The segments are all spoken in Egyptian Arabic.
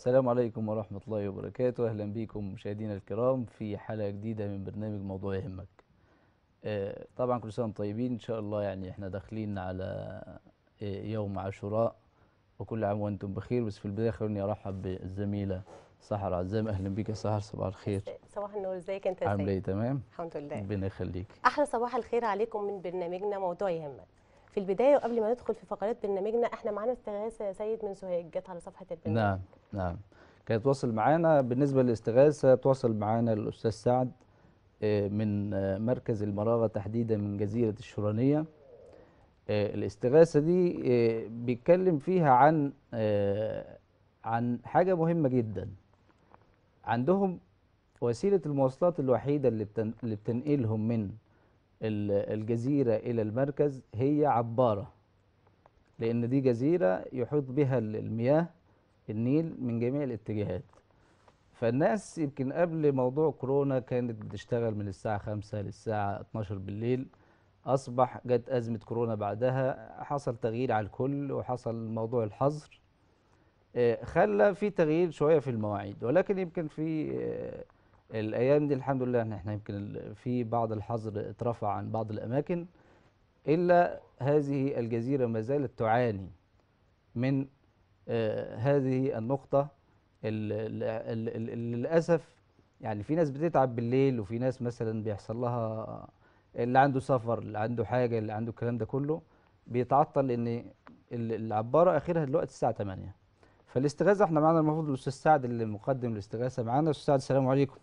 السلام عليكم ورحمة الله وبركاته أهلا بكم مشاهدينا الكرام في حلقة جديدة من برنامج موضوع يهمك آه، طبعا كل سنة وانتم طيبين إن شاء الله يعني احنا داخلين على آه، يوم عاشوراء وكل عام وانتم بخير بس في البداية خلوني أرحب بالزميلة سحر عزام أهلا بك يا سحر صباح الخير صباح النور ازيك انت يا عاملة ايه سيد تمام الحمد لله ربنا يخليك احلى صباح الخير عليكم من برنامجنا موضوع يهمك في البدايه وقبل ما ندخل في فقرات برنامجنا احنا معانا استغاثه يا سيد من سوهاج جت على صفحه البرنامج نعم نعم كانت تواصل معانا بالنسبة للاستغاثة تواصل معانا الأستاذ سعد آه، من آه، مركز المراغة تحديدا من جزيرة الشرانية آه، الاستغاثة دي آه، بيتكلم فيها عن آه، عن حاجة مهمة جدا عندهم وسيلة المواصلات الوحيدة اللي بتن- اللي بتنقلهم من ال- الجزيرة إلى المركز هي عبارة لأن دي جزيرة يحيط بها ال- المياه النيل من جميع الاتجاهات فالناس يمكن قبل موضوع كورونا كانت بتشتغل من الساعة 5 للساعة 12 بالليل أصبح جت أزمة كورونا بعدها حصل تغيير على الكل وحصل موضوع الحظر آه، خلى في تغيير شوية في المواعيد ولكن يمكن في آه، الأيام دي الحمد لله إن احنا يمكن ال- في بعض الحظر اترفع عن بعض الأماكن إلا هذه الجزيرة ما زالت تعاني من آه، هذه النقطة ال- ال- ال- ال- ال- للأسف يعني في ناس بتتعب بالليل وفي ناس مثلا بيحصل لها اللي عنده سفر اللي عنده حاجة اللي عنده الكلام ده كله بيتعطل لأن ال- العبارة آخرها دلوقتي الساعة 8 فالاستغاثة احنا معانا المفروض الأستاذ سعد اللي مقدم الاستغاثة معانا أستاذ سعد السلام عليكم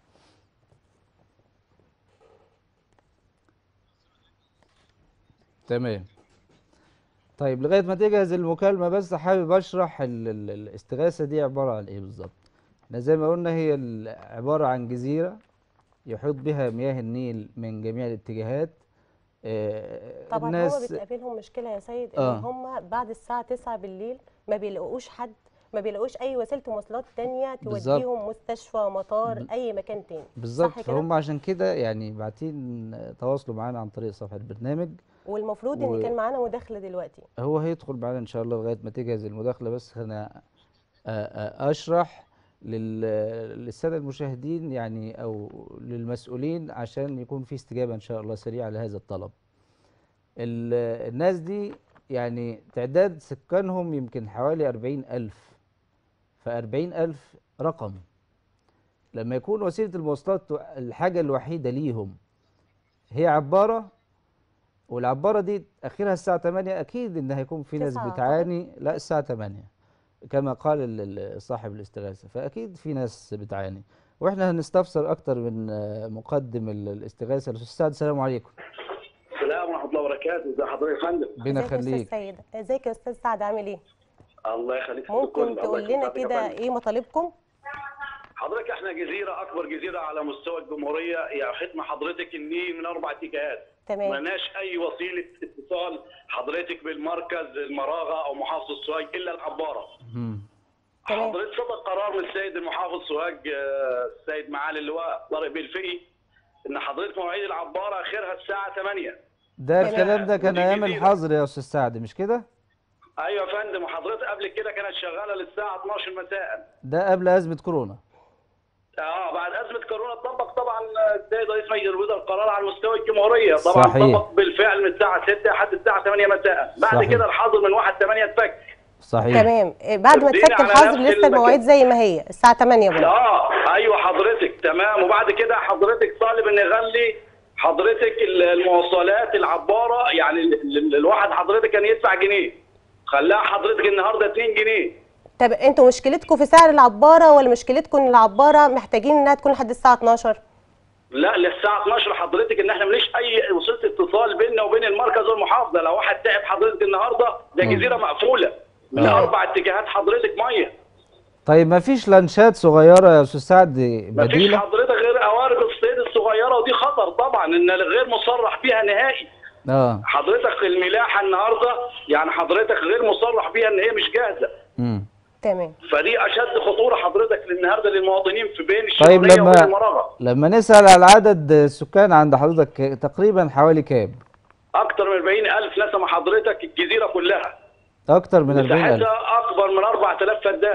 تمام طيب لغاية ما تجهز المكالمة بس حابب أشرح ال- ال- الاستغاثة دي عبارة عن إيه بالظبط احنا زي ما قلنا هي ال- عبارة عن جزيرة يحيط بها مياه النيل من جميع الاتجاهات آه، طبعا هما الناس بتقابلهم مشكله يا سيد ان آه. هم بعد الساعه 9 بالليل ما بيلاقوش حد ما بيلاقوش اي وسيله مواصلات تانية بالظبط. توديهم مستشفى مطار اي مكان تاني بالظبط صح كده فهم عشان كده يعني باعتين تواصلوا معانا عن طريق صفحة البرنامج والمفروض و- ان كان معانا مداخله دلوقتي هو هيدخل معانا ان شاء الله لغايه ما تجهز المداخله بس خلينا آ- آ- اشرح لل- للساده المشاهدين يعني او للمسؤولين عشان يكون في استجابه ان شاء الله سريعه لهذا الطلب ال- الناس دي يعني تعداد سكانهم يمكن حوالي أربعين ألف فأربعين ألف رقم لما يكون وسيلة المواصلات الحاجة الوحيدة ليهم هي عبارة والعبارة دي آخرها الساعة 8 أكيد إن هيكون في ناس تسعة أعتقد. بتعاني لا الساعة 8 كما قال ال- ال- صاحب الاستغاثة فأكيد في ناس بتعاني وإحنا هنستفسر أكتر من آه، مقدم ال- الاستغاثة الأستاذ سعد السلام عليكم السلام ورحمه الله وبركاته ازي حضرتك يا فندم ربنا ازيك يا استاذ يخليك سيد ازيك يا استاذ سعد عامل ايه الله يخليك ممكن الله تقول يخليك لنا حضرتك يا كده فندم. ايه مطالبكم حضرتك احنا جزيره اكبر جزيره على مستوى الجمهوريه يا ختم حضرتك النيل من اربع اتجاهات تمام ملناش اي وسيله اتصال حضرتك بالمركز المراغه او محافظه سوهاج الا العباره مم. تمام. حضرتك صدر قرار من السيد المحافظ سوهاج آه، السيد معالي اللواء طارق بالفقي ان حضرتك مواعيد العباره اخرها الساعه 8 ده تمام. الكلام ده كان ودي أيام جديدة. الحظر يا أستاذ سعد مش كده؟ ايوه يا فندم وحضرتك قبل كده كانت شغاله للساعه 12 مساء ده قبل أزمة كورونا اه بعد ازمه كورونا طبق طبعا السيد رئيس مجلس الوزراء القرار على مستوى الجمهوريه طبعا صحيح. طبق بالفعل من الساعه 6 لحد الساعه 8 مساء بعد صحيح. كده الحظر من 1 8 اتفك صحيح تمام إيه، بعد ما تديني تفك على الحظر نفس لسه المكان. المواعيد زي ما هي الساعه 8 برضه اه ايوه حضرتك تمام وبعد كده حضرتك طالب ان يغلي حضرتك ال- المواصلات العباره يعني ال- ال- الواحد حضرتك كان يدفع جنيه خلاها حضرتك النهارده 2 جنيه طب انتوا مشكلتكم في سعر العباره ولا مشكلتكم ان العباره محتاجين انها تكون لحد الساعه 12 لا للساعة 12 حضرتك ان احنا ماليش اي وسيله اتصال بيننا وبين المركز والمحافظه لو واحد تعب حضرتك النهارده ده مم. جزيره مقفوله من آه. اربع اتجاهات حضرتك ميه طيب ما فيش لانشات صغيرة يا أستاذ سعد مفيش بديلة؟ حضرتك غير قوارب الصيد الصغيره ودي خطر طبعا ان غير مصرح بيها نهائي اه حضرتك الملاحه النهارده يعني حضرتك غير مصرح بيها ان هي مش جاهزه مم. تمام فدي اشد خطوره حضرتك النهارده للمواطنين في بين طيب الشرقيه وبين لما المراغه لما نسأل على عدد السكان عند حضرتك تقريبا حوالي كام؟ اكتر من 40000 نسمه حضرتك الجزيره كلها أكتر من 40000 مساحتها اكبر من 4000 فدان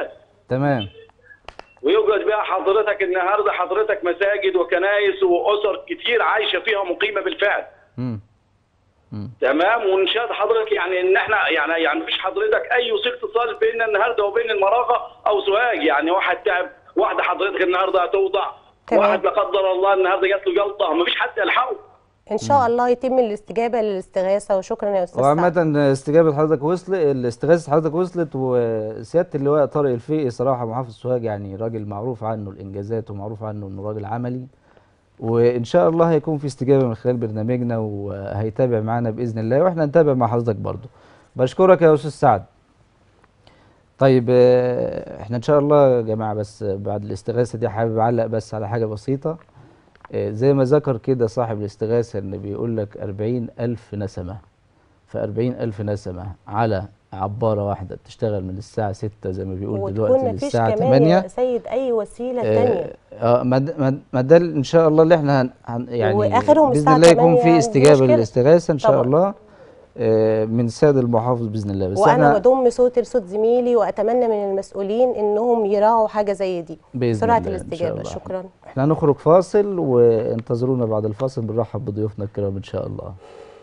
تمام ويوجد بها حضرتك النهارده حضرتك مساجد وكنائس واسر كتير عايشه فيها مقيمه بالفعل مم. تمام ونشاهد حضرتك يعني ان احنا يعني يعني مفيش حضرتك اي وسيله اتصال بيننا النهارده وبين المراغه او سوهاج يعني واحد تعب واحده حضرتك النهارده هتوضع تمام. واحد لا قدر الله النهارده جات له جلطه مفيش حد يلحقه ان شاء الله يتم الاستجابه للاستغاثه وشكرا يا استاذ سعد وعامة استجابة حضرتك وصلت الاستغاثة حضرتك وصلت وسيادة اللواء طارق الفقي صراحة محافظ سوهاج يعني راجل معروف عنه الإنجازات ومعروف عنه إنه راجل عملي وإن شاء الله هيكون في استجابة من خلال برنامجنا وهيتابع معانا بإذن الله وإحنا نتابع مع حضرتك برضه بشكرك يا أستاذ سعد طيب آه، احنا ان شاء الله يا جماعه بس بعد الاستغاثه دي حابب اعلق بس على حاجه بسيطه آه، زي ما ذكر كده صاحب الاستغاثه ان بيقول لك أربعين ألف نسمه فأربعين ألف نسمه على عباره واحده بتشتغل من الساعه 6 زي ما بيقول وتكون دلوقتي مفيش للساعه كمان 8 يا سيد اي وسيله تانية اه آه، ما د- ما د- ما ده ان شاء الله اللي احنا هن هن يعني وآخرهم باذن الساعة الله يكون 8 في يعني استجابه مشكلة. للاستغاثه ان شاء طبعا. الله آه، من السيد المحافظ باذن الله بس وانا احنا بضم صوتي لصوت زميلي واتمنى من المسؤولين انهم يراعوا حاجه زي دي بإذن سرعه الله إن شاء الاستجابه الله. شكرا احنا هنخرج فاصل وانتظرونا بعد الفاصل بنرحب بضيوفنا الكرام ان شاء الله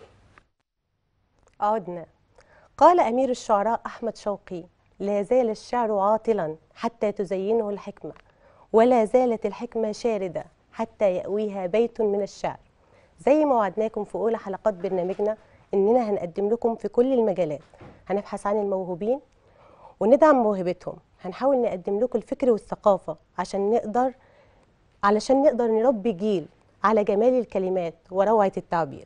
عدنا قال أمير الشعراء أحمد شوقي لا زال الشعر عاطلا حتى تزينه الحكمة ولا زالت الحكمة شاردة حتى يأويها بيت من الشعر زي ما وعدناكم في أولى حلقات برنامجنا إننا هنقدم لكم في كل المجالات هنبحث عن الموهوبين وندعم موهبتهم هنحاول نقدم لكم الفكر والثقافة عشان نقدر علشان نقدر نربي جيل على جمال الكلمات وروعة التعبير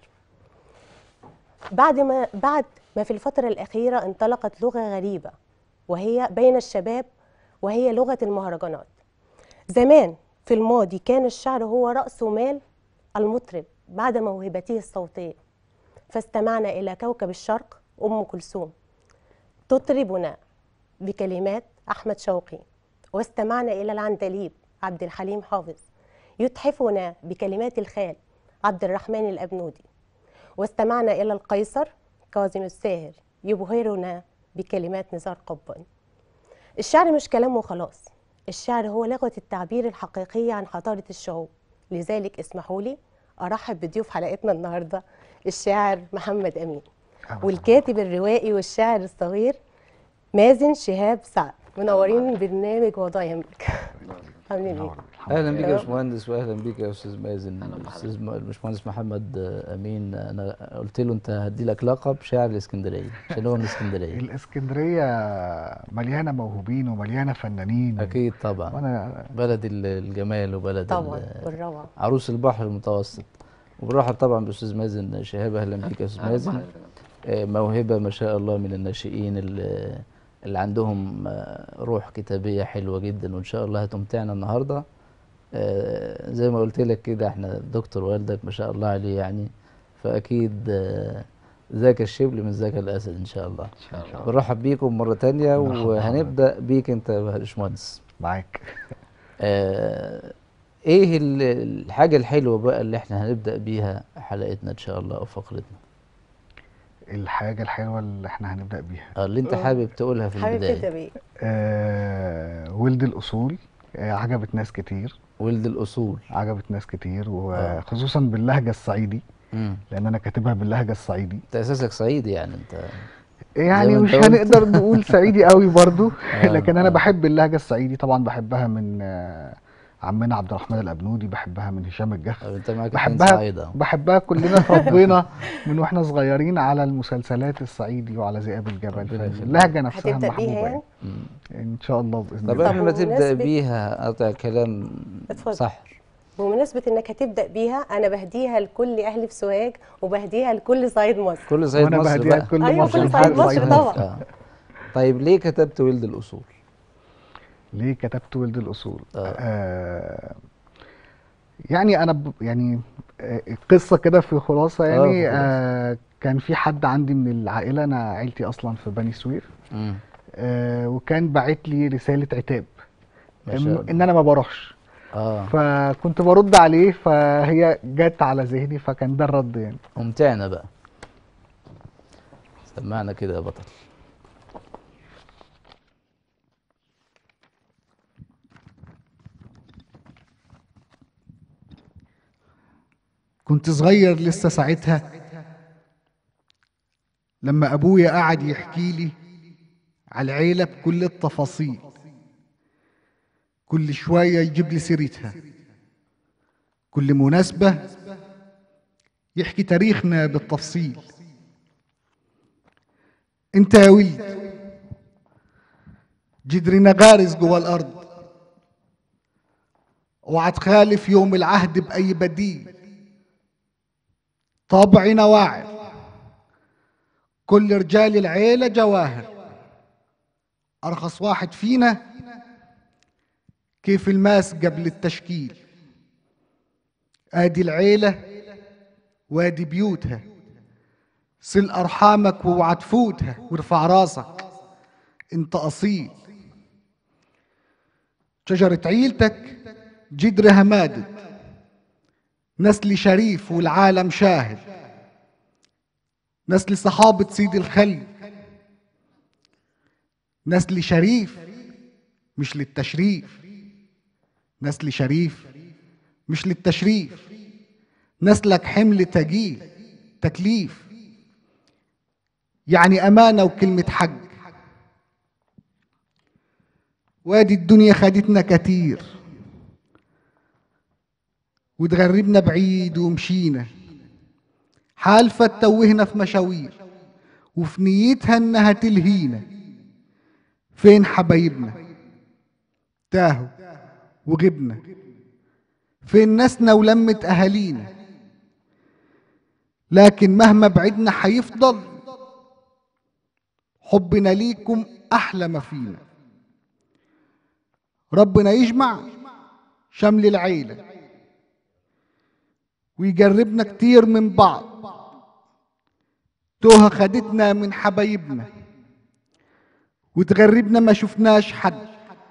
بعد ما بعد ما في الفترة الأخيرة انطلقت لغة غريبة وهي بين الشباب وهي لغة المهرجانات. زمان في الماضي كان الشعر هو رأس مال المطرب بعد موهبته الصوتية. فاستمعنا إلى كوكب الشرق أم كلثوم تطربنا بكلمات أحمد شوقي واستمعنا إلى العندليب عبد الحليم حافظ يتحفنا بكلمات الخال عبد الرحمن الأبنودي واستمعنا إلى القيصر كاظم الساهر يبهرنا بكلمات نزار قباني الشعر مش كلام وخلاص الشعر هو لغة التعبير الحقيقية عن حضارة الشعوب لذلك اسمحوا لي أرحب بضيوف حلقتنا النهاردة الشاعر محمد أمين والكاتب الروائي والشاعر الصغير مازن شهاب سعد منورين برنامج وضع يهمك عاملين ايه؟ اهلا بيك يا تمام. باشمهندس واهلا بيك يا استاذ مازن استاذ م- الباشمهندس محمد آه، امين انا قلت له انت هدي لك لقب شاعر الاسكندريه عشان هو من اسكندريه الاسكندريه مليانه موهوبين ومليانه فنانين اكيد طبعا وانا بلد ال- الجمال وبلد طبعا ال- والروعة عروس البحر المتوسط وبنرحب طبعا باستاذ مازن شهاب اهلا بيك يا استاذ مازن آه، موهبه ما شاء الله من الناشئين اللي, اللي عندهم آه، روح كتابيه حلوه جدا وان شاء الله هتمتعنا النهارده آه، زي ما قلت لك كده احنا دكتور والدك ما شاء الله عليه يعني فاكيد آه، ذاك الشبل من ذاك الاسد ان شاء الله ان شاء الله بنرحب بيكم مره تانية مرحبا. وهنبدا بيك انت يا باشمهندس معاك آه، ايه ال- الحاجة الحلوة بقى اللي احنا هنبدأ بيها حلقتنا ان شاء الله او فقرتنا الحاجه الحلوه اللي احنا هنبدا بيها آه، اللي انت حابب تقولها في حابب البداية تبدا بايه؟ آه ولد الاصول آه عجبت ناس كتير ولد الاصول عجبت ناس كتير آه. وخصوصا باللهجه الصعيدي مم. لان انا كاتبها باللهجه الصعيدي انت اساسك صعيدي يعني انت يعني ما مش انت قلت. هنقدر نقول صعيدي قوي برضو آه، لكن انا آه. بحب اللهجه الصعيدي طبعا بحبها من آه، عمنا عبد الرحمن الابنودي بحبها من هشام الجح طب انت معاك اتنين بحبها صعايدة بحبها كلنا اتربينا من واحنا صغيرين على المسلسلات الصعيدي وعلى ذئاب الجبل ربنا يخليك. اللهجه نفسها هتبدا بيها محبوبه يعني؟ يعني. مم. ان شاء الله باذن طب الله قبل ما طب تبدأ بمناسبة- بيها قطع كلام اتفضل. صح بمناسبة انك هتبدا بيها انا بهديها لكل اهل في سوهاج وبهديها لكل صعيد مصر كل صعيد وانا مصر بهديها بقى لكل أيوة، مصر كل لحد صعيد مصر صعيد طبعا. آه. طيب ليه كتبت ولد الأصول؟ ليه كتبت ولد الاصول آه. آه يعني انا ب... يعني آه قصه كده في خلاصه آه، يعني في خلاصة. آه كان في حد عندي من العائله انا عيلتي اصلا في بني سويف مم. آه وكان باعت لي رساله عتاب ما شاء إن, الله ان انا ما بروحش اه فكنت برد عليه فهي جت على ذهني فكان ده الرد يعني ممتعنا بقى سمعنا كده يا بطل كنت صغير لسه ساعتها لما ابويا قعد يحكي لي على العيله بكل التفاصيل كل شويه يجيب لي سيرتها كل مناسبه يحكي تاريخنا بالتفصيل انت يا ولد جدرنا غارز جوا الارض اوعى تخالف يوم العهد باي بديل طبعنا واعر كل رجال العيلة جواهر أرخص واحد فينا كيف الماس قبل التشكيل آدي العيلة وادي بيوتها سل أرحامك واوعى تفوتها وارفع راسك انت أصيل شجرة عيلتك جدرها مادد نسل شريف والعالم شاهد نسل صحابة سيد الخلي نسل شريف مش للتشريف نسل شريف مش للتشريف نسلك حمل تجيل تكليف يعني أمانة وكلمة حق وادي الدنيا خدتنا كتير وتغربنا بعيد ومشينا حالفة تتوهنا في مشاوير وفي نيتها انها تلهينا فين حبايبنا تاهوا وغبنا فين ناسنا ولمة اهالينا لكن مهما بعدنا حيفضل حبنا ليكم احلى ما فينا ربنا يجمع شمل العيله ويجربنا كتير من بعض توها خدتنا من حبايبنا وتغربنا ما شفناش حد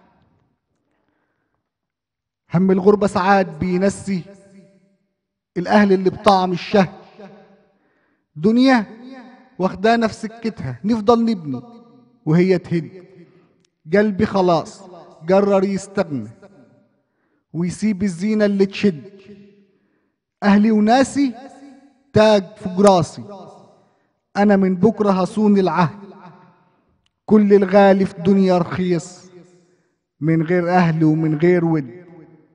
هم الغربة ساعات بينسي الأهل اللي بطعم الشهد دنيا واخدانا في سكتها نفضل نبني وهي تهد قلبي خلاص قرر يستغنى ويسيب الزينة اللي تشد أهلي وناسي تاج فوق راسي أنا من بكرة هصون العهد كل الغالي في الدنيا رخيص من غير أهل ومن غير ود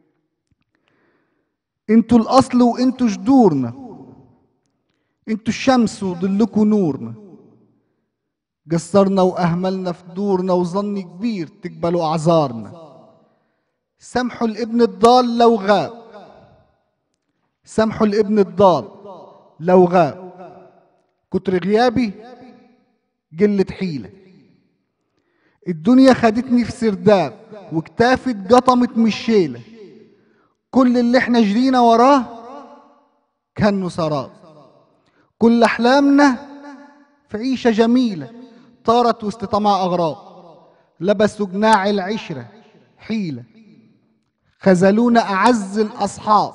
انتوا الأصل وانتوا جذورنا انتوا الشمس وظلكوا نورنا قصرنا وأهملنا في دورنا وظن كبير تقبلوا أعذارنا سامحوا الابن الضال لو غاب سامحوا الابن الضال لو غاب كتر غيابي قلة حيلة الدنيا خدتني في سرداب وكتافي اتقطمت من الشيلة كل اللي احنا جرينا وراه كانه سراب كل احلامنا في عيشة جميلة طارت وسط طمع اغراب لبسوا جناع العشرة حيلة خذلونا اعز الاصحاب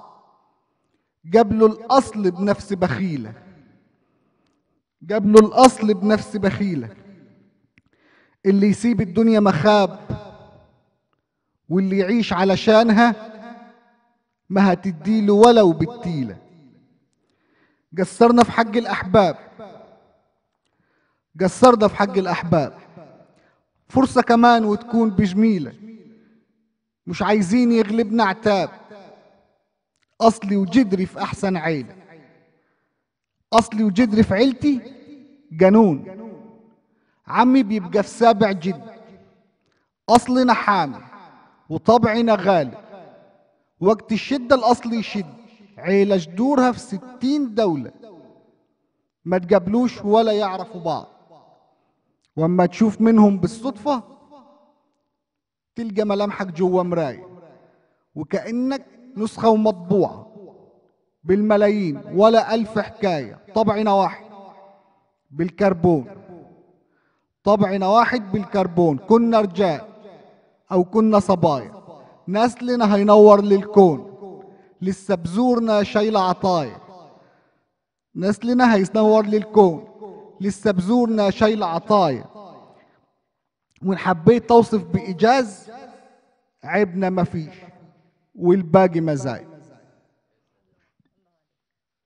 قبلوا الاصل بنفس بخيله قبلوا الاصل بنفس بخيله اللي يسيب الدنيا مخاب واللي يعيش علشانها ما هتديله ولو بالتيله قصرنا في حق الاحباب قصرنا في حق الاحباب فرصه كمان وتكون بجميله مش عايزين يغلبنا عتاب اصلي وجدري في احسن عيله اصلي وجدري في عيلتي جنون عمي بيبقى في سابع جد اصلنا حامي وطبعنا غالي وقت الشدة الاصل يشد عيلة جدورها في ستين دولة ما تقابلوش ولا يعرفوا بعض واما تشوف منهم بالصدفة تلقى ملامحك جوا مراية وكأنك نسخة ومطبوعة بالملايين ولا ألف حكاية طبعنا واحد بالكربون طبعنا واحد بالكربون كنا رجال أو كنا صبايا نسلنا هينور للكون لسه بزورنا شايلة عطايا نسلنا هينور للكون لسه بزورنا شايلة عطايا وإن حبيت توصف بإيجاز عيبنا مفيش والباقي مزايا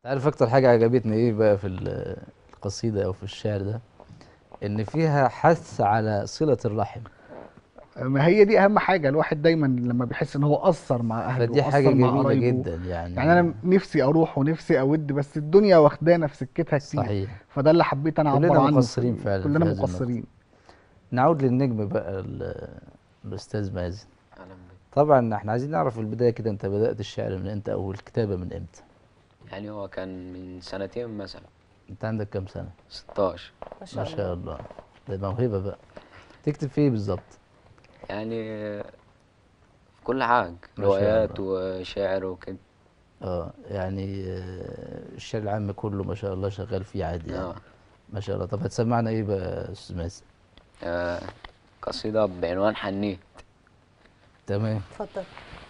عارف اكتر حاجه عجبتني ايه بقى في ال- القصيده او في الشعر ده ان فيها حث على صله الرحم ما هي دي اهم حاجه الواحد دايما لما بيحس ان هو قصر مع اهله فدي وقصر حاجه مع جميله قرايبه. جدا يعني يعني انا نفسي اروح ونفسي اود بس الدنيا واخدانا في سكتها كتير صحيح فده اللي حبيت انا اعبر كلنا عنه مقصرين في- فعلا في كلنا هذه النقطة. مقصرين نعود للنجم بقى ال- الاستاذ مازن أهلا بك طبعا احنا عايزين نعرف في البدايه كده انت بدات الشعر من امتى او الكتابه من امتى يعني هو كان من سنتين مثلا انت عندك كام سنه 16 ما شاء ما الله شاء الله ده موهبه بقى تكتب في ايه بالظبط يعني في كل حاجة ما شاء روايات وشعر وكده اه يعني آه، الشعر العام كله ما شاء الله شغال فيه عادي يعني آه. ما شاء الله طب هتسمعنا ايه بقى يا استاذ مازن آه، قصيدة بعنوان حنيت تمام اتفضل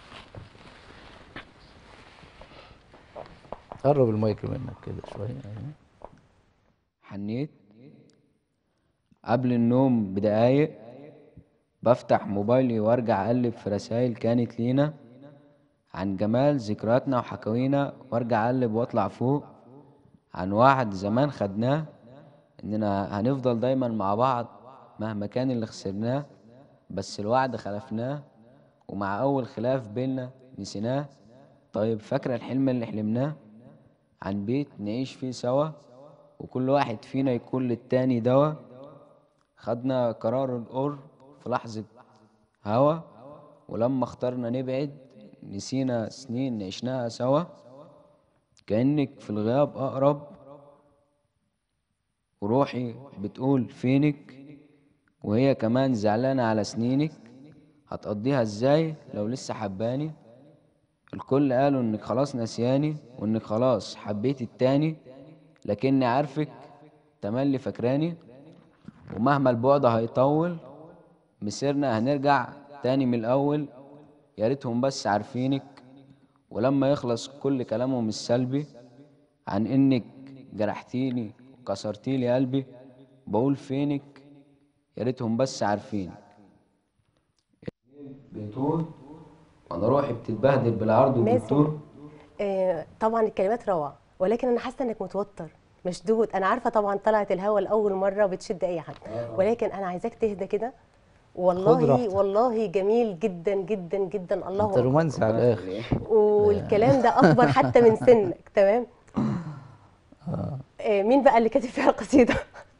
قرب المايك منك كده شويه أيوة. حنيت قبل النوم بدقايق بفتح موبايلي وارجع اقلب في رسائل كانت لينا عن جمال ذكرياتنا وحكاوينا وارجع اقلب واطلع فوق عن وعد زمان خدناه اننا هنفضل دايما مع بعض مهما كان اللي خسرناه بس الوعد خلفناه ومع اول خلاف بينا نسيناه طيب فاكرة الحلم اللي حلمناه عن بيت نعيش فيه سوا وكل واحد فينا يكون للتاني دوا خدنا قرار القرب في لحظة هوا ولما اخترنا نبعد نسينا سنين عشناها سوا كأنك في الغياب أقرب وروحي بتقول فينك وهي كمان زعلانة على سنينك هتقضيها ازاي لو لسه حباني الكل قالوا انك خلاص نسياني وانك خلاص حبيت التاني لكني عارفك تملي فاكراني ومهما البعد هيطول مسيرنا هنرجع تاني من الاول يا ريتهم بس عارفينك ولما يخلص كل كلامهم السلبي عن انك جرحتيني وكسرتيلي قلبي بقول فينك يا ريتهم بس عارفينك بيطول وانا روحي بتتبهدل بالعرض مازن. وبالطول آه، طبعا الكلمات روعه ولكن انا حاسه انك متوتر مشدود انا عارفه طبعا طلعت الهوا لاول مره بتشد اي حد ولكن انا عايزاك تهدى كده خد والله راحتك. والله جميل جدا جدا جدا الله انت أكبر. رومانسي على الاخر والكلام ده اكبر حتى من سنك تمام آه، مين بقى اللي كاتب فيها القصيده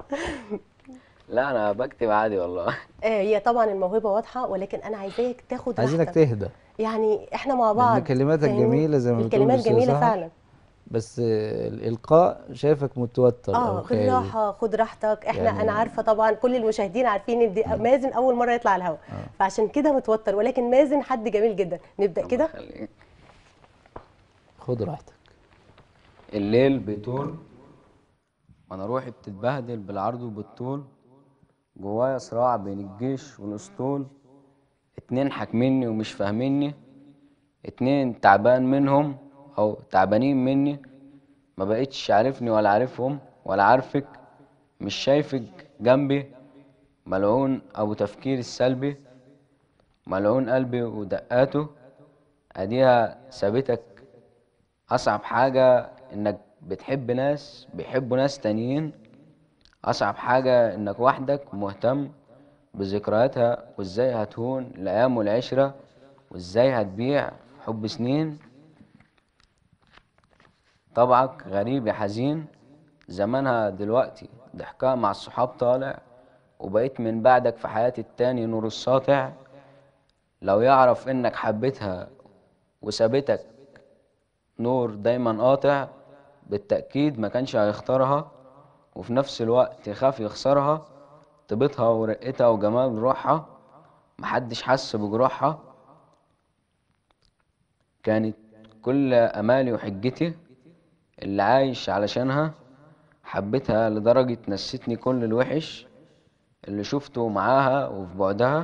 لا انا بكتب عادي والله آه، هي طبعا الموهبه واضحه ولكن انا عايزاك تاخد عايزينك راحتك تهدى يعني احنا مع بعض كلماتك فاهمني؟ جميلة زي ما بتقول الكلمات الأستاذ جميله سحر. فعلا بس آه، الالقاء شايفك متوتر اه او خايف بالراحه خد راحتك احنا يعني- انا عارفه طبعا كل المشاهدين عارفين ان دي مازن اول مره يطلع على الهواء فعشان كده متوتر ولكن مازن حد جميل جدا نبدا كده خليك. خد راحتك الليل بيطول وانا روحي بتتبهدل بالعرض وبالطول جوايا صراع بين الجيش والاسطول اتنين حاكميني ومش فاهميني اتنين تعبان منهم او تعبانين مني ما بقتش عارفني ولا عارفهم ولا عارفك مش شايفك جنبي ملعون ابو تفكير السلبي ملعون قلبي ودقاته اديها سابتك أصعب حاجة إنك بتحب ناس بيحبوا ناس تانيين أصعب حاجة إنك وحدك مهتم بذكرياتها وإزاي هتهون الأيام والعشرة وإزاي هتبيع حب سنين طبعك غريب يا حزين زمانها دلوقتي ضحكها مع الصحاب طالع وبقيت من بعدك في حياة التاني نور الساطع لو يعرف إنك حبيتها وسابتك نور دايما قاطع بالتأكيد ما كانش هيختارها وفي نفس الوقت يخاف يخسرها طيبتها ورقتها وجمال روحها محدش حس بجروحها كانت كل أمالي وحجتي اللي عايش علشانها حبيتها لدرجة نسيتني كل الوحش اللي شفته معاها وفي بعدها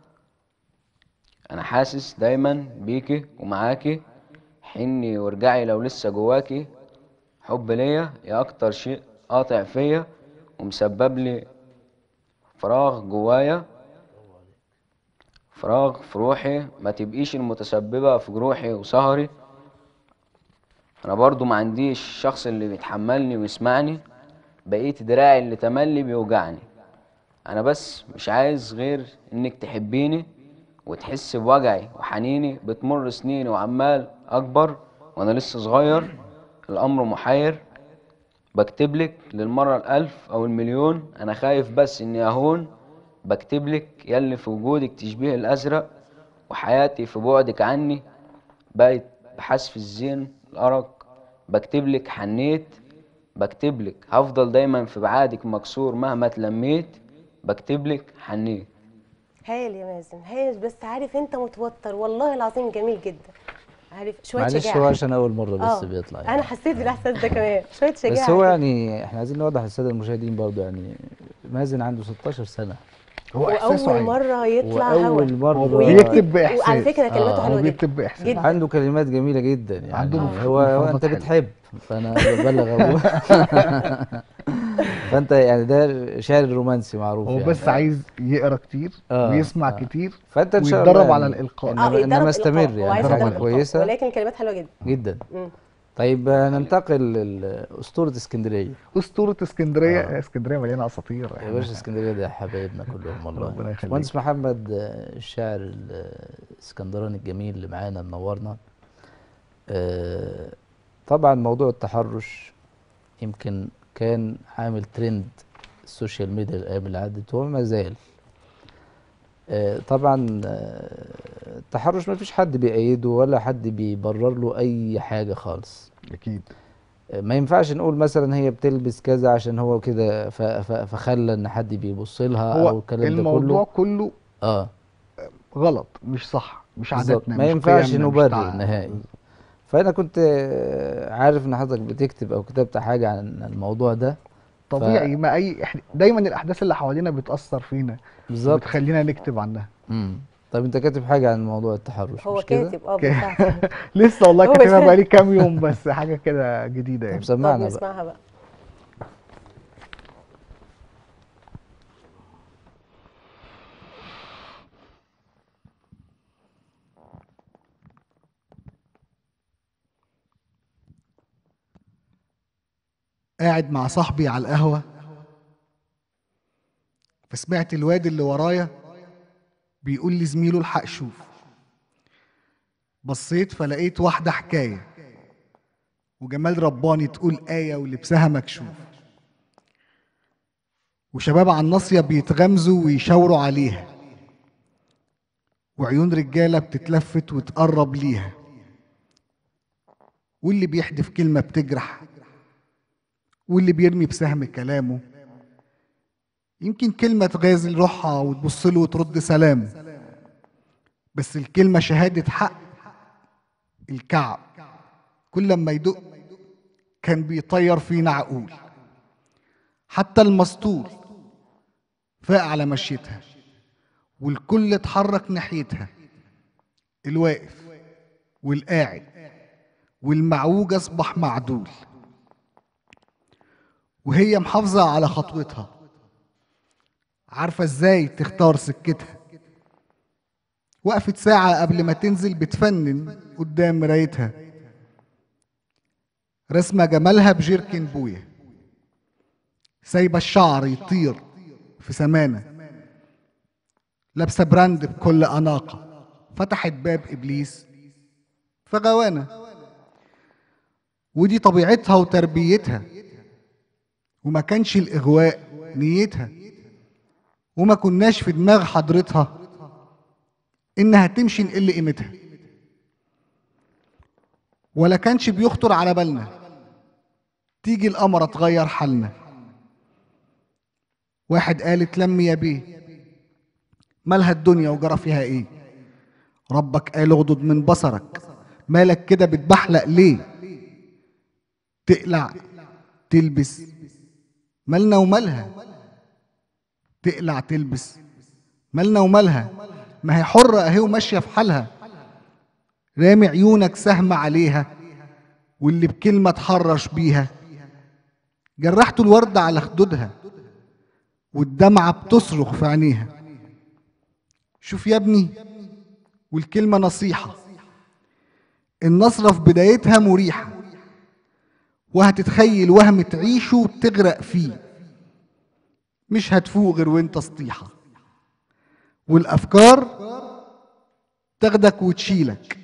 أنا حاسس دايما بيكي ومعاكي حني وارجعي لو لسه جواكي حب ليا يا اكتر شيء قاطع فيا ومسبب لي فراغ جوايا فراغ في روحي ما تبقيش المتسببة في جروحي وسهري انا برضو ما عنديش الشخص اللي بيتحملني ويسمعني بقيت دراعي اللي تملي بيوجعني انا بس مش عايز غير انك تحبيني وتحس بوجعي وحنيني بتمر سنيني وعمال اكبر وانا لسه صغير الامر محير بكتبلك للمرة الألف أو المليون أنا خايف بس إني أهون بكتبلك يلي في وجودك تشبيه الأزرق وحياتي في بعدك عني بقت بحذف الزين الأرق بكتبلك حنيت بكتبلك هفضل دايما في بعادك مكسور مهما اتلميت بكتبلك حنيت هايل يا مازن هايل بس عارف انت متوتر والله العظيم جميل جدا عارف شويه معلش شجاعه هو عشان اول مره بس آه، بيطلع انا يعني. حسيت بالاحساس ده كمان شويه شجاعه بس هو كده. يعني احنا عايزين نوضح للساده المشاهدين برضو يعني مازن عنده 16 سنه هو احساسه واول عالي مره يطلع هوا واول مره هو ويكتب- بيكتب باحساس وعلى فكره كلماته آه، هو حلوه جدا بيكتب باحساس جدا عنده كلمات جميله جدا يعني عنده هو, هو انت مفردات حلوة. بتحب فانا ببلغ ابوه فانت يعني ده شاعر رومانسي معروف هو يعني. بس عايز يقرا كتير آه، ويسمع آه. كتير فانت ان شاء الله ويتدرب على يعني الإلقاء. انما, يتدرب إنما استمر إلقاء، هو عايز يعني يتدرب حاجه إلقاء، كويسه ولكن كلمات حلوه جدا جدا مم. طيب آه، ننتقل لاسطوره اسكندريه اسطوره اسكندريه آه. اسكندريه مليانه اساطير يا باشا اسكندريه ده حبايبنا كلهم والله ربنا يخليك. مهندس محمد آه، الشاعر الاسكندراني الجميل اللي معانا منورنا آه، طبعا موضوع التحرش يمكن كان عامل ترند السوشيال ميديا الايام اللي عدت وما زال آه، طبعا آه، التحرش ما فيش حد بيأيده ولا حد بيبرر له اي حاجه خالص اكيد ما ينفعش نقول مثلا هي بتلبس كذا عشان هو كده ف- ف- فخلى ان حد بيبص لها او هو الكلام ده الموضوع كله كله اه غلط مش صح مش بالظبط عاداتنا ما مش ينفعش قيمنا، مش نبرر تع- نهائي فانا كنت آه، عارف ان حضرتك بتكتب او كتبت حاجه عن الموضوع ده طبيعي ما اي إحنا دايما الاحداث اللي حوالينا بتاثر فينا بالظبط بتخلينا نكتب عنها مم. طب انت كاتب حاجه عن موضوع التحرش هو مش كده كاتب اه ك- بالفعل لسه والله هو كاتبها مش- بقالي كام يوم بس حاجه كده جديده طب يعني طب سمعنا بقى نسمعها بقى قاعد مع صاحبي على القهوة فسمعت الواد اللي ورايا بيقول لي زميله الحق شوف بصيت فلقيت واحدة حكاية وجمال رباني تقول آية ولبسها مكشوف وشباب على الناصية بيتغمزوا ويشاوروا عليها وعيون رجالة بتتلفت وتقرب ليها واللي بيحدف كلمة بتجرح واللي بيرمي بسهم كلامه يمكن كلمة تغازل روحها وتبص له وترد سلام بس الكلمة شهادة حق الكعب كل لما يدق كان بيطير فينا عقول حتى المسطول فاق على مشيتها والكل اتحرك ناحيتها الواقف والقاعد والمعوج اصبح معدول وهي محافظة على خطوتها عارفة ازاي تختار سكتها وقفت ساعة قبل ما تنزل بتفنن قدام مرايتها رسمة جمالها بجيركن بويا سايبة الشعر يطير في سمانة لابسة براند بكل أناقة فتحت باب إبليس في غوانة ودي طبيعتها وتربيتها وما كانش الإغواء نيتها وما كناش في دماغ حضرتها إنها تمشي نقل قيمتها ولا كانش بيخطر على بالنا تيجي القمرة تغير حالنا واحد قال اتلم يا بيه مالها الدنيا وجرى فيها ايه ربك قال اغضض من بصرك مالك كده بتبحلق ليه تقلع تلبس مالنا ومالها تقلع تلبس مالنا ومالها ما هي حرة اهي وماشية في حالها رامي عيونك سهم عليها واللي بكلمة تحرش بيها جرحت الوردة على خدودها والدمعة بتصرخ في عينيها شوف يا ابني والكلمة نصيحة النصرة في بدايتها مريحة وهتتخيل وهم تعيشه وتغرق فيه مش هتفوق غير وانت سطيحة والأفكار تاخدك وتشيلك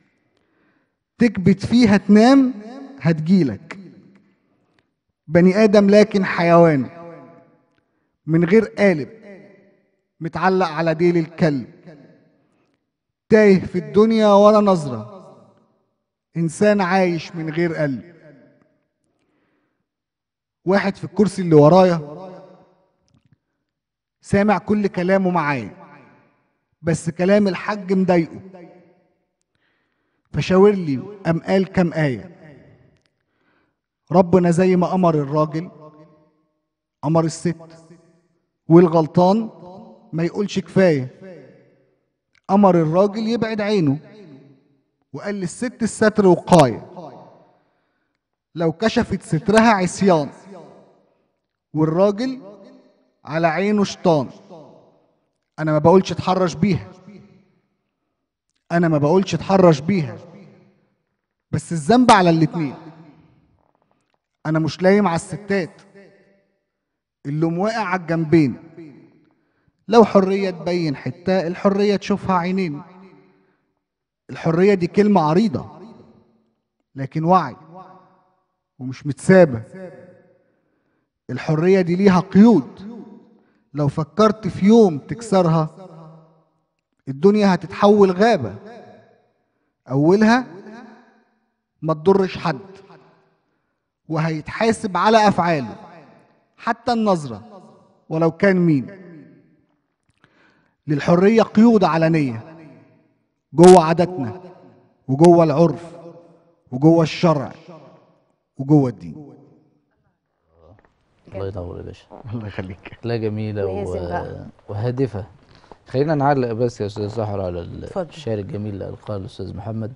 تكبت فيها تنام هتجيلك بني آدم لكن حيوان من غير قالب متعلق على ديل الكلب تايه في الدنيا ولا نظرة إنسان عايش من غير قلب واحد في الكرسي اللي ورايا سامع كل كلامه معايا بس كلام الحاج مضايقه فشاور لي قام قال كام آية ربنا زي ما أمر الراجل أمر الست والغلطان ما يقولش كفاية أمر الراجل يبعد عينه وقال للست الستر وقاية لو كشفت سترها عصيان والراجل على عينه شيطان انا ما بقولش اتحرش بيها انا ما بقولش اتحرش بيها بس الذنب على الاتنين انا مش لايم على الستات اللي مواقع على الجنبين لو حرية تبين حتة الحرية تشوفها عينين الحرية دي كلمة عريضة لكن وعي ومش متسابة الحرية دي ليها قيود لو فكرت في يوم تكسرها الدنيا هتتحول غابة أولها ما تضرش حد وهيتحاسب على أفعاله حتى النظرة ولو كان مين للحرية قيود علنية جوه عاداتنا وجوه العرف وجوه الشرع وجوه الدين الله ينور يا باشا الله يخليك لا جميلة لازم و... بقى. وهادفة خلينا نعلق بس يا أستاذ سحر على اتفضل. الشعر الجميل اللي قاله الأستاذ محمد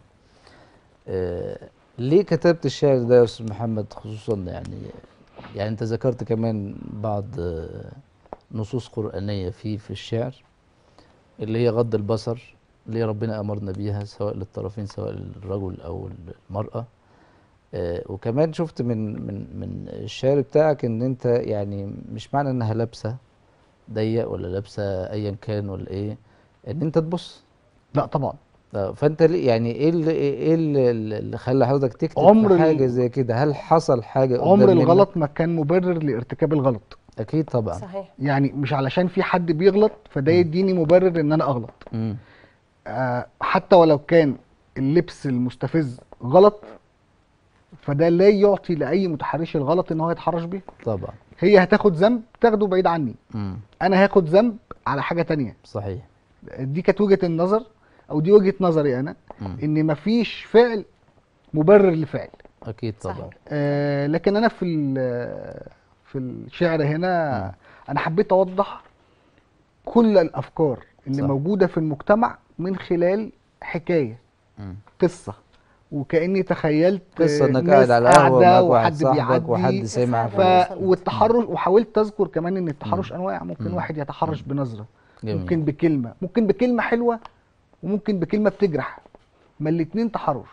آه ليه كتبت الشعر ده يا أستاذ محمد خصوصا يعني يعني أنت ذكرت كمان بعض آه، نصوص قرآنية فيه في الشعر اللي هي غض البصر اللي ربنا أمرنا بيها سواء للطرفين سواء للرجل أو المرأة آه، وكمان شفت من من من الشعر بتاعك ان انت يعني مش معنى انها لابسه ضيق ولا لابسه ايا كان ولا ايه ان انت تبص لا طبعا آه، فانت ليه يعني ايه اللي ايه اللي, اللي خلى حضرتك تكتب عمر في ال- حاجه زي كده هل حصل حاجه عمر قدام منك؟ الغلط ما كان مبرر لارتكاب الغلط اكيد طبعا صحيح يعني مش علشان في حد بيغلط فده يديني مبرر ان انا اغلط مم. آه، حتى ولو كان اللبس المستفز غلط فده لا يعطي لاي متحرش الغلط ان هو يتحرش بيه طبعا هي هتاخد ذنب تاخده بعيد عني مم. انا هاخد ذنب على حاجه تانية صحيح دي كانت وجهه النظر او دي وجهه نظري انا مم. ان مفيش فعل مبرر لفعل اكيد طبعا صحيح. آه لكن انا في ال- في الشعر هنا انا حبيت اوضح كل الافكار اللي صح. موجوده في المجتمع من خلال حكايه مم. قصه وكاني تخيلت قصه انك ناس قاعد على القهوه قاعدة ومعاك واحد وحد صاحبك بيعدي وحد سمع ف- ف... والتحرش وحاولت اذكر كمان ان التحرش انواع ممكن مم. واحد يتحرش بنظره جميل. ممكن بكلمه ممكن بكلمه حلوه وممكن بكلمه بتجرح ما الاتنين تحرش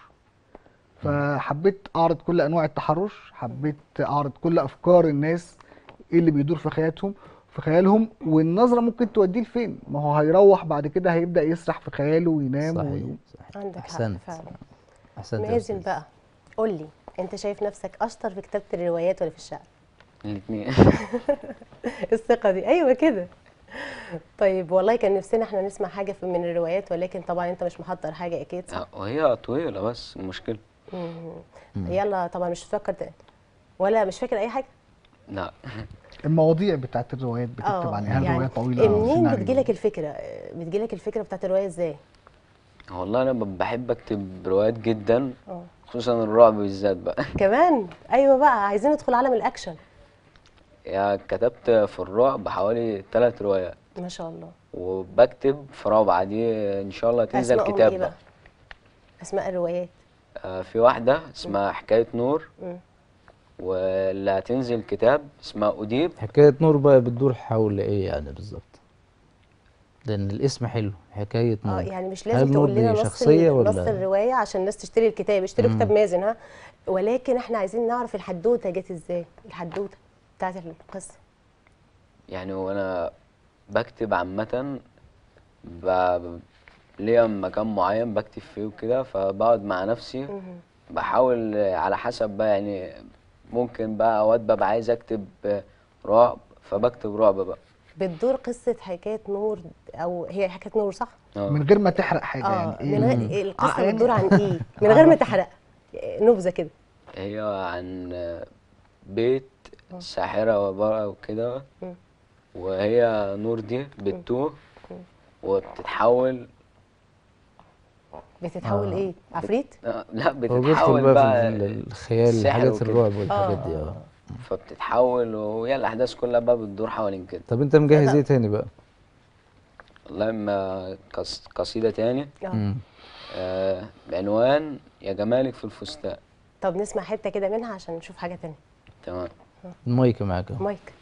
فحبيت اعرض كل انواع التحرش حبيت اعرض كل افكار الناس ايه اللي بيدور في خيالاتهم في خيالهم والنظره ممكن توديه لفين ما هو هيروح بعد كده هيبدا يسرح في خياله وينام صحيح ويقوم. صحيح عندك حق احسنت فعلا احسنت يا مازن أستاذ. بقى قول لي انت شايف نفسك اشطر في كتابه الروايات ولا في الشعر الاثنين الثقه دي ايوه كده طيب والله كان نفسنا احنا نسمع حاجه في- من الروايات ولكن طبعا انت مش محضر حاجه اكيد صح وهي طويلة بس المشكلة مم. يلا طبعا مش فاكر ده ولا مش فاكر اي حاجه لا المواضيع بتاعت الروايات بتكتب اه عنها هل يعني روايه طويله أو منين سيناريو؟ بتجيلك الفكره بتجيلك الفكره بتاعت الروايه ازاي والله انا ب- بحب اكتب روايات جدا اه خصوصا الرعب بالذات بقى كمان ايوه بقى عايزين ندخل عالم الاكشن يعني كتبت في الرعب حوالي ثلاث روايات ما شاء الله وبكتب في رابعة دي ان شاء الله تنزل اسمائهم كتاب ايه بقى بقى اسماء الروايات آه، في واحدة اسمها حكاية نور مم. واللي هتنزل كتاب اسمها أديب حكايه نور بقى بتدور حول ايه يعني بالظبط لان الاسم حلو حكايه اه نور يعني مش هل لازم نور تقول لنا دي نص شخصيه ال- نص ولا الروايه عشان الناس تشتري الكتاب اشتروا كتاب مازن ها ولكن احنا عايزين نعرف الحدوته جت ازاي الحدوته بتاعت القصه يعني وانا بكتب عامة ب- ليا مكان معين بكتب فيه وكده فبقعد مع نفسي بحاول على حسب بقى يعني ممكن بقى اوقات ببقى عايز اكتب رعب فبكتب رعب بقى بتدور قصه حكايه نور او هي حكايه نور صح اه من غير ما تحرق حاجه اه يعني من ايه غير القصه آه، يعني- بتدور عن ايه من غير ما تحرق نبذه كده هي عن بيت ساحرة وبقى وكده مم. وهي نور دي بتتوه وبتتحول بتتحول ايه عفريت آه، لا هو بيدخل بتتحول بقى بقى في ال- الخيال السحر حاجات وكده. الرعب والحاجات دي اه فبتتحول وهي الاحداث كلها بقى بتدور حوالين كده طب انت مجهز ايه تاني بقى والله اما قص- قصيدة تاني اه مم. آه بعنوان يا جمالك في الفستان طب نسمع حته كده منها عشان نشوف حاجه تانية تمام المايك معاك اهو مايك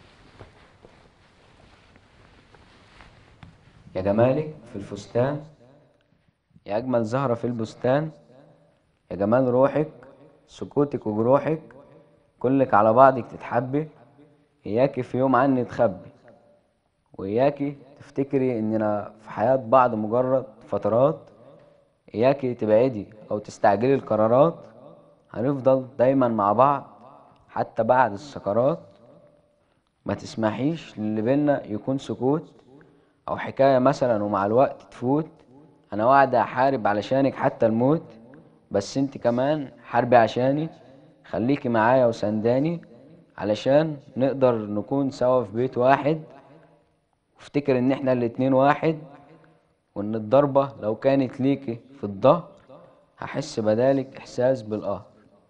يا جمالك في الفستان يا أجمل زهرة في البستان يا جمال روحك سكوتك وجروحك كلك على بعضك تتحبي إياكي في يوم عني تخبي وإياكي تفتكري إننا في حياة بعض مجرد فترات إياكي تبعدي أو تستعجلي القرارات هنفضل دايما مع بعض حتى بعد السكرات ما تسمحيش للي بينا يكون سكوت او حكايه مثلا ومع الوقت تفوت انا واعدة احارب علشانك حتى الموت بس انت كمان حاربي عشاني خليكي معايا وسنداني علشان نقدر نكون سوا في بيت واحد وافتكر ان احنا الاتنين واحد وان الضربة لو كانت ليكي في الظهر هحس بدالك احساس بالقهر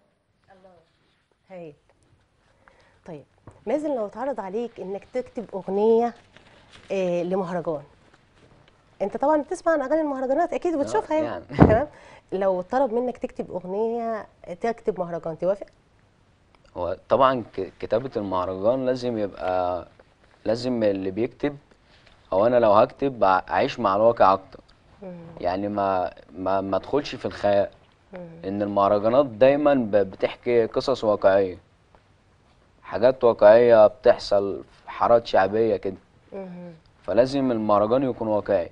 هايل طيب مازن لو اتعرض عليك انك تكتب اغنيه آه لمهرجان انت طبعا بتسمع عن اغاني المهرجانات اكيد بتشوفها يعني يعني. تمام لو طلب منك تكتب اغنيه تكتب مهرجان توافق هو طبعا ك- كتابة المهرجان لازم يبقى لازم اللي بيكتب او انا لو هكتب أع- اعيش مع الواقع اكتر يعني ما ما ما ادخلش في الخيال ان المهرجانات دايما ب- بتحكي قصص واقعية حاجات واقعية بتحصل في حارات شعبية كده فلازم المهرجان يكون واقعي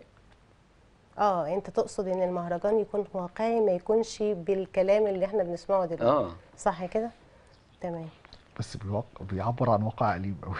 اه انت تقصد ان المهرجان يكون واقعي ما يكونش بالكلام اللي احنا بنسمعه دلوقتي اه صح كده تمام بس بيوق... بيعبر عن واقع أليم قوي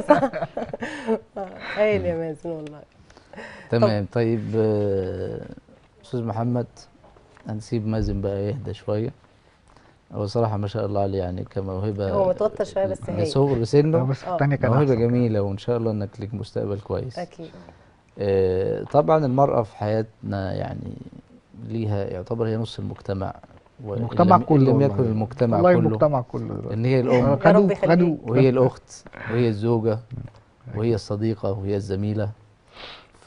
آه، هايل يا مازن والله تمام طيب آه، استاذ محمد هنسيب مازن بقى يهدى شويه هو صراحه ما شاء الله عليه يعني كموهبه هو متوتر شويه بس هايل لصغر سنه بس آه. الثانيه كان موهبه أحسن. جميله وان شاء الله انك ليك مستقبل كويس اكيد آه، طبعا المرأة في حياتنا يعني ليها يعتبر هي نص المجتمع وإن المجتمع لم- كله إن لم والله. يكن المجتمع والله كله المجتمع كله دلوقتي. إن هي آه، الأم رب خدوه يخليك. خدوه وهي الأخت وهي الزوجة وهي الصديقة وهي الزميلة ف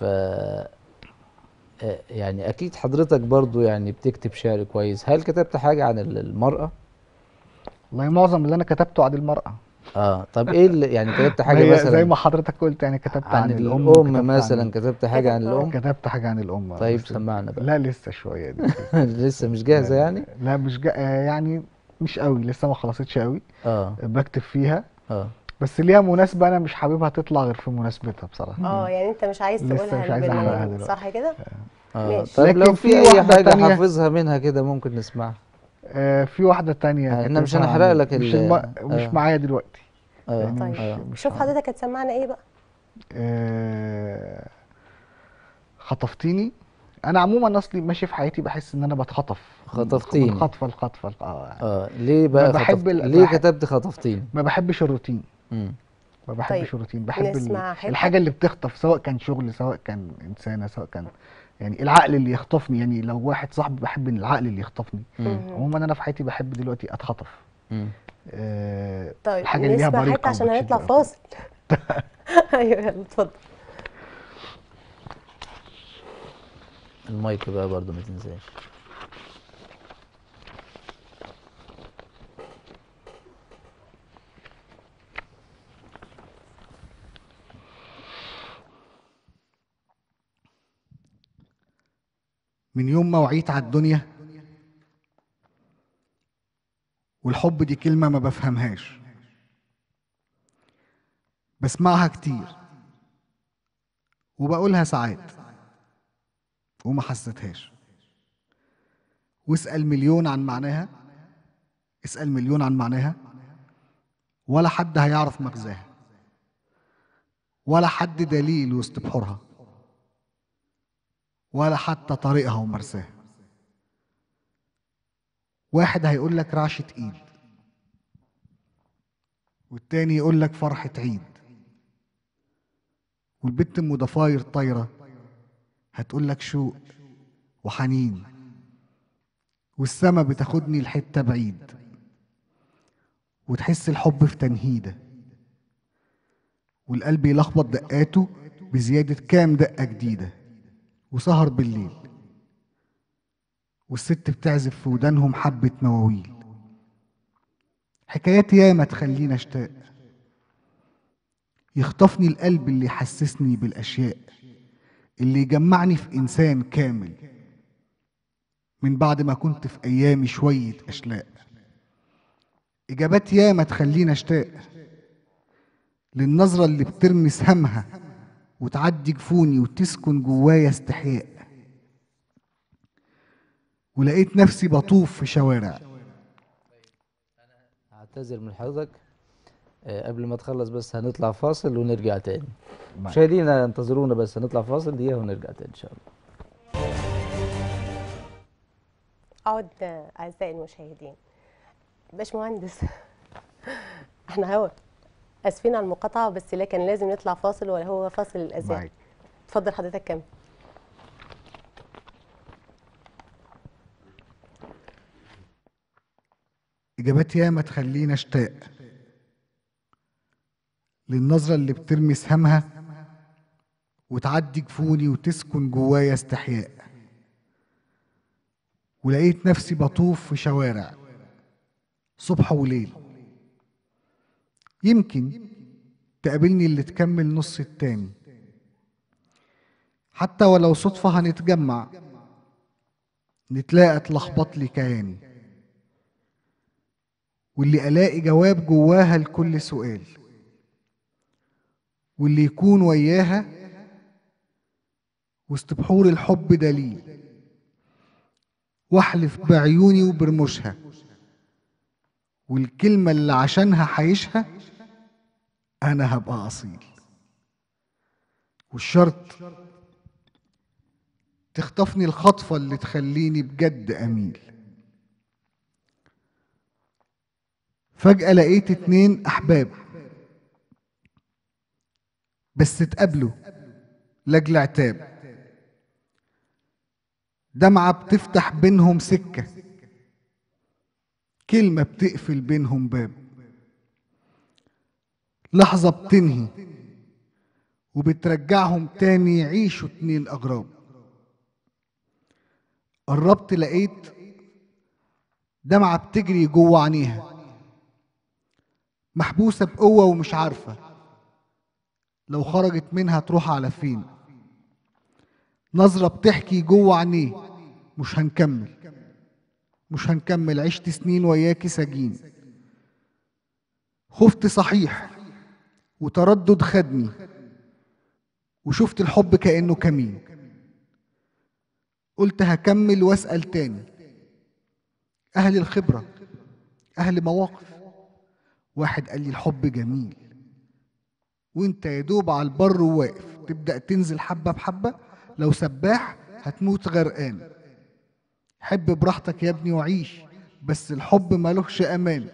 آه، يعني أكيد حضرتك برضو يعني بتكتب شعر كويس هل كتبت حاجة عن ال- المرأة؟ والله معظم اللي انا كتبته عن المرأة اه طب ايه اللي يعني كتبت حاجة هي مثلا زي ما حضرتك قلت يعني كتبت عن, عن الأم الأم كتبت مثلا عن كتبت حاجة عن كتبت- الأم؟ كتبت حاجة عن الأم طيب بس- سمعنا بقى لا لسه شوية دي لسه مش جاهزة يعني؟ لا مش جا... آه، يعني مش قوي لسه ما خلصتش قوي اه بكتب فيها اه بس ليها مناسبة أنا مش حاببها تطلع غير في مناسبتها بصراحة اه يعني انت مش عايز لسه تقولها مش عايز أحرقها للبرنامج دلوقتي. صح كده اه ماشي. طيب لكن لو في في اي واحدة حاجة تانية- حافظها منها كده ممكن نسمعها آه في واحدة تانية احنا مش كاتبها هنحرق عن- لك مش, ال- الم... مش آه. معايا دلوقتي اه يعني طيب مش- اه مش شوف عارف. حضرتك هتسمعنا ايه بقى آه خطفتيني انا عموما اصلي ماشي في حياتي بحس ان انا بتخطف خطفتيني. من خطفه لخطفه اه اه ليه بقى بحب خطفت... ال- ليه بحب- كتبت خطفتيني ما بحبش الروتين مم. ما بحبش طيب، الروتين بحب ال- نسمع حتة؟ الحاجه اللي بتخطف سواء كان شغل سواء كان انسانه سواء كان يعني العقل اللي يخطفني يعني لو واحد صاحبي بحب ان العقل اللي يخطفني مم. عموما انا في حياتي بحب دلوقتي اتخطف مم. آه طيب الحاجه اللي ليها نسمع بريق حته أو عشان بتشد هنطلع أو كده. فاصل ايوه يلا اتفضل المايك بقى برضو ما تنساش من يوم ما وعيت على الدنيا والحب دي كلمة ما بفهمهاش بسمعها كتير وبقولها ساعات وما حسيتهاش واسأل مليون عن معناها اسأل مليون عن معناها ولا حد هيعرف مغزاها ولا حد دليل وسط بحورها ولا حتى طريقها ومرساها واحد هيقول لك رعشة ايد والتاني يقول لك فرحة عيد والبت ام ضفاير طايرة هتقول لك شوق وحنين والسما بتاخدني لحتة بعيد وتحس الحب في تنهيده والقلب يلخبط دقاته بزيادة كام دقة جديدة وسهر بالليل والست بتعزف في ودانهم حبة مواويل حكايات ياما تخلينا اشتاق يخطفني القلب اللي يحسسني بالأشياء اللي يجمعني في إنسان كامل من بعد ما كنت في أيامي شوية أشلاء إجابات ياما تخلينا اشتاق للنظرة اللي بترمي سهمها وتعدي جفوني وتسكن جوايا استحياء ولقيت نفسي بطوف في شوارع اعتذر من حضرتك آه، قبل ما تخلص بس هنطلع فاصل ونرجع تاني مشاهدينا انتظرونا بس هنطلع فاصل دقيقة ونرجع تاني ان شاء الله أعد أعزائي المشاهدين باشمهندس احنا هوا اسفين على المقاطعه بس لكن لازم نطلع فاصل وهو فاصل الاذان معاك. اتفضل حضرتك كمل إجابات ياما تخلينا اشتاق للنظرة اللي بترمي سهمها وتعدي جفوني وتسكن جوايا استحياء ولقيت نفسي بطوف في شوارع صبح وليل يمكن تقابلني اللي تكمل نص التاني حتى ولو صدفة هنتجمع نتلاقى تلخبط لي كياني واللي الاقي جواب جواها لكل سؤال واللي يكون وياها وسط بحور الحب دليل واحلف بعيوني وبرموشها والكلمة اللي عشانها حيشها أنا هبقى أصيل والشرط تخطفني الخطفة اللي تخليني بجد أميل فجأة لقيت اتنين أحباب بس اتقابلوا لأجل عتاب دمعة بتفتح بينهم سكة كلمة بتقفل بينهم باب لحظة بتنهي وبترجعهم تاني يعيشوا اتنين أغراب قربت لقيت دمعة بتجري جوه عينيها محبوسة بقوة ومش عارفة لو خرجت منها تروح على فين نظرة بتحكي جوه عينيه مش هنكمل مش هنكمل عشت سنين وياكي سجين خفت صحيح وتردد خدني وشفت الحب كأنه كمين قلت هكمل واسأل تاني أهل الخبرة أهل مواقف واحد قال لي الحب جميل وانت يا دوب على البر وواقف تبدأ تنزل حبة بحبة لو سباح هتموت غرقان حب براحتك يا ابني وعيش بس الحب ملوش أمان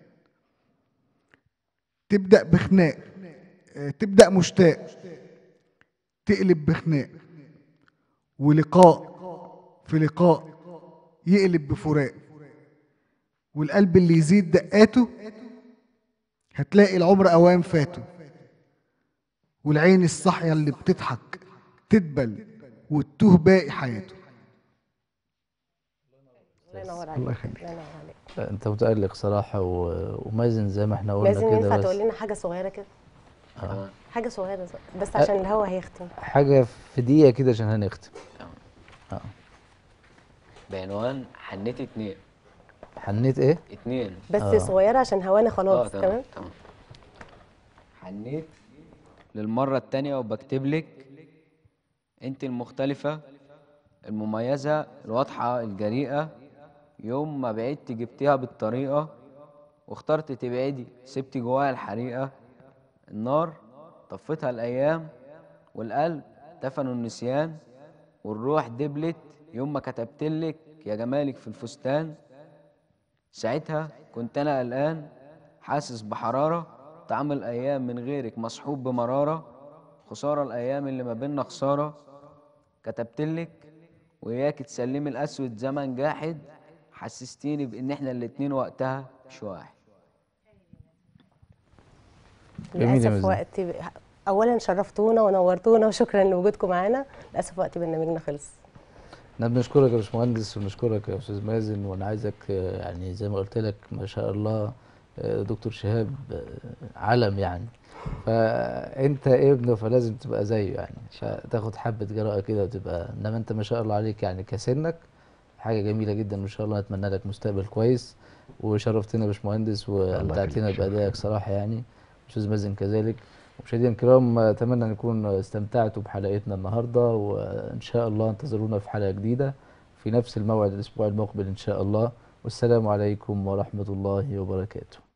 تبدأ بخناق آه، تبدأ مشتاق تقلب بخناق ولقاء في لقاء يقلب بفراق والقلب اللي يزيد دقاته هتلاقي العمر أوام فاته والعين الصاحية اللي بتضحك تدبل وتتوه باقي حياته الله ينور عليك الله يخليك. الله ينور عليك لا، انت متألق صراحة و- ومازن زي ما احنا قلنا لازم ينفع كده تقول بس لنا حاجه صغيره كده آه. حاجه صغيره بس عشان الهوا هيختم حاجة في دقيقة كده عشان هنختم بعنوان حنيت اتنين حنيت ايه اتنين بس آه. صغيره عشان هوانا اه خلاص تمام تمام تمام حنيت للمرة التانية وبكتب لك انت المختلفة المميزة الواضحة الجريئة يوم ما بعدت جبتيها بالطريقة واخترت تبعدي سبتي جواها الحريقة النار طفتها الأيام والقلب دفنوا النسيان والروح دبلت يوم ما كتبتلك يا جمالك في الفستان ساعتها كنت أنا قلقان حاسس بحرارة طعم الأيام من غيرك مصحوب بمرارة خسارة الأيام اللي ما بينا خسارة كتبتلك وإياك تسلمي الأسود زمن جاحد حسستيني بإن إحنا الاتنين وقتها مش واحد جميل يا للاسف مازن. وقت اولا شرفتونا ونورتونا وشكرا لوجودكم معانا للاسف وقت برنامجنا خلص احنا بنشكرك يا باشمهندس ونشكرك يا استاذ مازن وانا عايزك آه، يعني زي ما قلت لك ما شاء الله آه، دكتور شهاب آه، علم يعني فانت ابنه فلازم تبقى زيه يعني فتاخد حبه جراءه كده وتبقى انما انت ما شاء الله عليك يعني كسنك حاجه جميله جدا وان شاء الله نتمنى لك مستقبل كويس وشرفتنا يا باشمهندس وامتعتنا بادائك صراحه يعني استاذ مازن كذلك مشاهدينا الكرام اتمنى ان نكون استمتعتوا بحلقتنا النهارده وان شاء الله انتظرونا في حلقه جديده في نفس الموعد الاسبوع المقبل ان شاء الله والسلام عليكم ورحمه الله وبركاته